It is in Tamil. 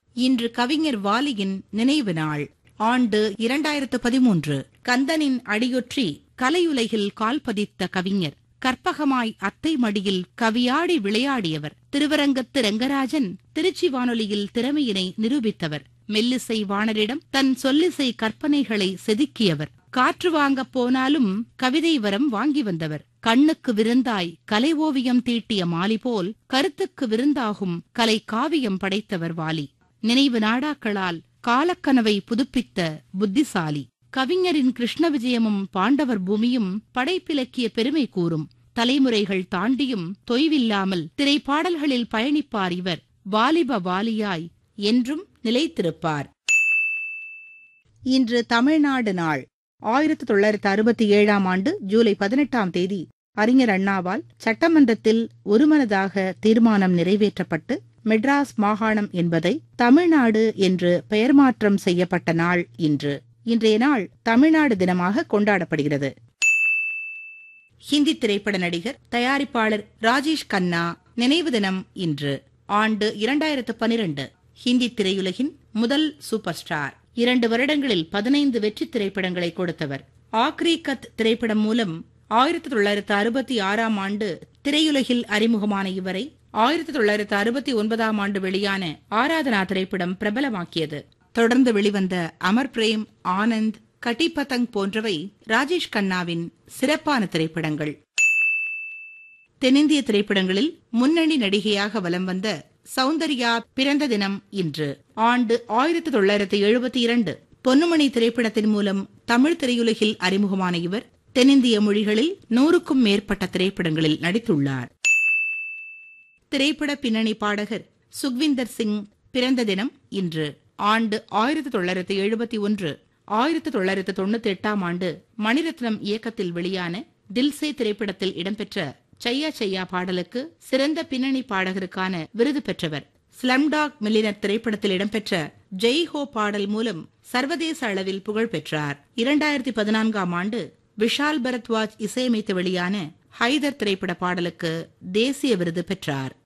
இன்று கவிஞர் வாலியின் நினைவு நாள் ஆண்டு இரண்டாயிரத்து பதிமூன்று கந்தனின் அடியொற்றி கலையுலகில் கால் பதித்த கவிஞர் கற்பகமாய் அத்தை மடியில் கவியாடி விளையாடியவர் திருவரங்கத்து ரங்கராஜன் திருச்சி வானொலியில் திறமையினை நிரூபித்தவர் மெல்லிசை வாணரிடம் தன் சொல்லிசை கற்பனைகளை செதுக்கியவர் காற்று வாங்கப் போனாலும் கவிதை வரம் வாங்கி வந்தவர் கண்ணுக்கு விருந்தாய் கலை ஓவியம் தீட்டிய மாலி போல் கருத்துக்கு விருந்தாகும் கலை காவியம் படைத்தவர் வாலி நினைவு நாடாக்களால் காலக்கனவை புதுப்பித்த புத்திசாலி கவிஞரின் கிருஷ்ண விஜயமும் பாண்டவர் பூமியும் படைப்பிலக்கிய பெருமை கூறும் தலைமுறைகள் தாண்டியும் தொய்வில்லாமல் திரைப்பாடல்களில் பயணிப்பார் இவர் வாலிப வாலியாய் என்றும் நிலைத்திருப்பார் இன்று தமிழ்நாடு நாள் ஆயிரத்தி தொள்ளாயிரத்தி அறுபத்தி ஏழாம் ஆண்டு ஜூலை பதினெட்டாம் தேதி அறிஞர் அண்ணாவால் சட்டமன்றத்தில் ஒருமனதாக தீர்மானம் நிறைவேற்றப்பட்டு மெட்ராஸ் மாகாணம் என்பதை தமிழ்நாடு என்று பெயர் மாற்றம் செய்யப்பட்ட நாள் இன்று இன்றைய நாள் தமிழ்நாடு தினமாக கொண்டாடப்படுகிறது ஹிந்தி திரைப்பட நடிகர் தயாரிப்பாளர் ராஜேஷ் கண்ணா நினைவு தினம் இன்று ஆண்டு இரண்டாயிரத்து பனிரெண்டு ஹிந்தி திரையுலகின் முதல் சூப்பர் ஸ்டார் இரண்டு வருடங்களில் பதினைந்து வெற்றி திரைப்படங்களை கொடுத்தவர் ஆக்ரி கத் திரைப்படம் மூலம் ஆயிரத்தி தொள்ளாயிரத்து அறுபத்தி ஆறாம் ஆண்டு திரையுலகில் அறிமுகமான இவரை ஆயிரத்தி தொள்ளாயிரத்து அறுபத்தி ஒன்பதாம் ஆண்டு வெளியான ஆராதனா திரைப்படம் பிரபலமாக்கியது தொடர்ந்து வெளிவந்த அமர் பிரேம் ஆனந்த் கட்டி பதங் போன்றவை ராஜேஷ் கண்ணாவின் சிறப்பான திரைப்படங்கள் தென்னிந்திய திரைப்படங்களில் முன்னணி நடிகையாக வலம் வந்த சௌந்தர்யா பிறந்த தினம் இன்று ஆண்டு ஆயிரத்தி தொள்ளாயிரத்தி எழுபத்தி இரண்டு பொன்னுமணி திரைப்படத்தின் மூலம் தமிழ் திரையுலகில் அறிமுகமான இவர் தென்னிந்திய மொழிகளில் நூறுக்கும் மேற்பட்ட திரைப்படங்களில் நடித்துள்ளார் திரைப்பட பின்னணி பாடகர் சுக்விந்தர் சிங் பிறந்த தினம் இன்று ஆண்டு ஆயிரத்தி தொள்ளாயிரத்தி எழுபத்தி ஒன்று ஆயிரத்தி தொள்ளாயிரத்தி தொண்ணூத்தி எட்டாம் ஆண்டு மணிரத்னம் இயக்கத்தில் வெளியான தில்சே திரைப்படத்தில் இடம்பெற்ற சையா சையா பாடலுக்கு சிறந்த பின்னணி பாடகருக்கான விருது பெற்றவர் ஸ்லம்டாக் மில்லினர் திரைப்படத்தில் இடம்பெற்ற ஜெய் ஹோ பாடல் மூலம் சர்வதேச அளவில் புகழ் பெற்றார் இரண்டாயிரத்தி பதினான்காம் ஆண்டு விஷால் பரத்வாஜ் இசையமைத்து வெளியான ஹைதர் திரைப்பட பாடலுக்கு தேசிய விருது பெற்றார்